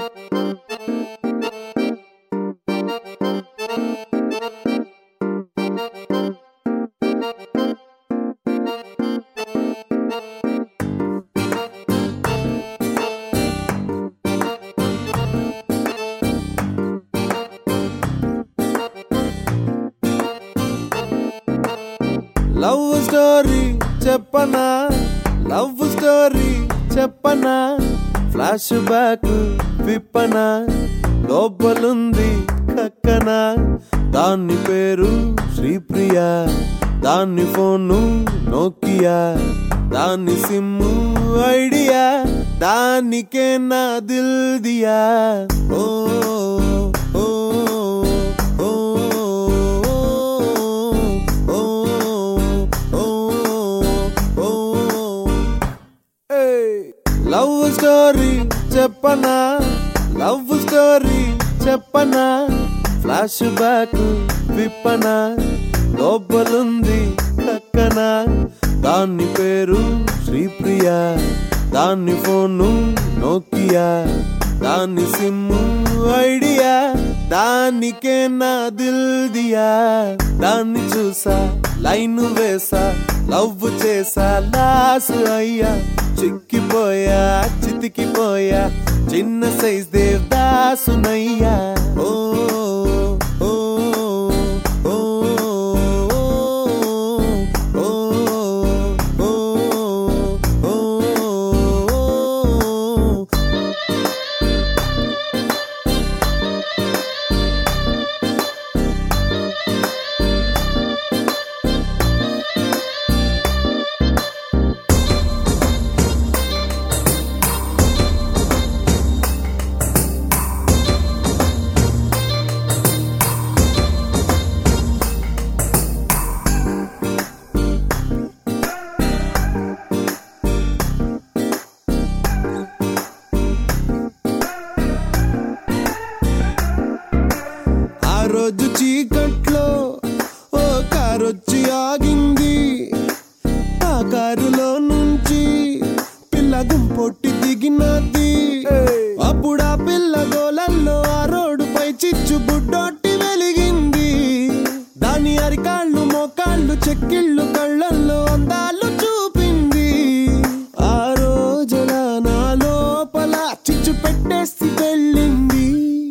love story చెప్పనా love story చెప్పనా flashback విప్పనా లోపలుంది కక్కన దాని పేరు శ్రీప్రియ దాని ఫోను నోకియా దాని సిమ్ము ఐడియా దానికే నా దిల్ దియా ఓ ఓ ఓ లవ్ స్టోరీ చెప్పనా లవ్ స్టోరీ చెప్పనా ఫ్లాష్ బ్యాక్ విప్పనా లోపలుంది కక్కన దాని పేరు శ్రీప్రియ దాని ఫోను నోకియా దాని సిమ్ము ఐడియా దానికే నా దిల్ దియా దాన్ని చూసా లైన్ వేసా లవ్ చేసా లాస్ అయ్యా చిక్కిపోయా చితికిపోయా చిన్న సైజ్ దేవదాసునయ్యా ఓ ఓ ఓ ఓ ఓ ఓ ఆ రోజు చీకట్లో ఓ కారొచ్చి ఆగింది ఆ కారులో నుంచి పిల్ల గుంపొట్టి దిగినది అప్పుడు ఆ పిల్ల గోలల్లో ఆ రోడ్డుపై చిచ్చు బుడ్డొట్టి వెలిగింది దాని అరికాళ్ళు మోకాళ్ళు చెక్కిళ్ళు కళ్ళల్లో అందాలు చూపింది ఆ రోజున నా లోపల చిచ్చు పెట్టేసి వెళ్ళింది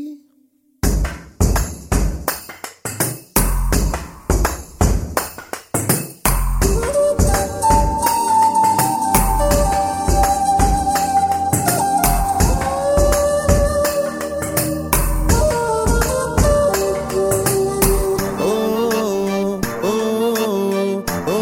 ఓ ఓ ఓ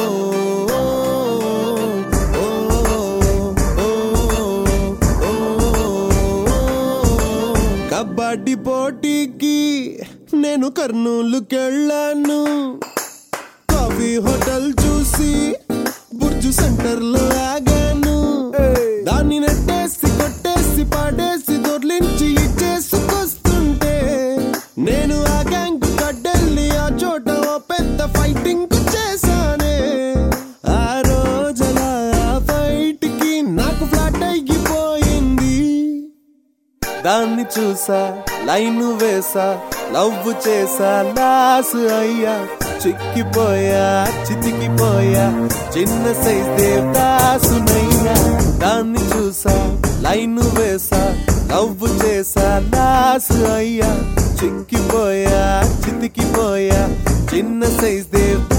కబడ్డీ పోటీకి నేను కర్నూలుకెళ్ళాను కాఫీ హోటల్ చూసి బుర్జు సెంటర్ లో ఆగాను దాన్ని నెట్టేసి కొట్టేసి పాడేసి దొర్లించి ఇచ్చేసుకొస్తుంటే నేను ఆ గ్యాంగ్ కడ్డెళ్ళి ఆ చోట ఓ పెద్ద ఫైటింగ్ చేశానే ఆ రోజున ఆ ఫైట్ కి నాకు ఫ్లాట్ అయిపోయింది దాన్ని చూసా లైన్ వేసా లవ్ చేసా లాస్ అయ్యా చిక్కిపోయా చితికిపోయా చిన్న సైజ్ దేవదాసునయ్యా దాన్ని చూసా లైన్ వేసా లవ్ చేసా లాస్ అయ్యా చిక్కిపోయా చితికిపోయా చిన్న సైజ్ దేవదాసు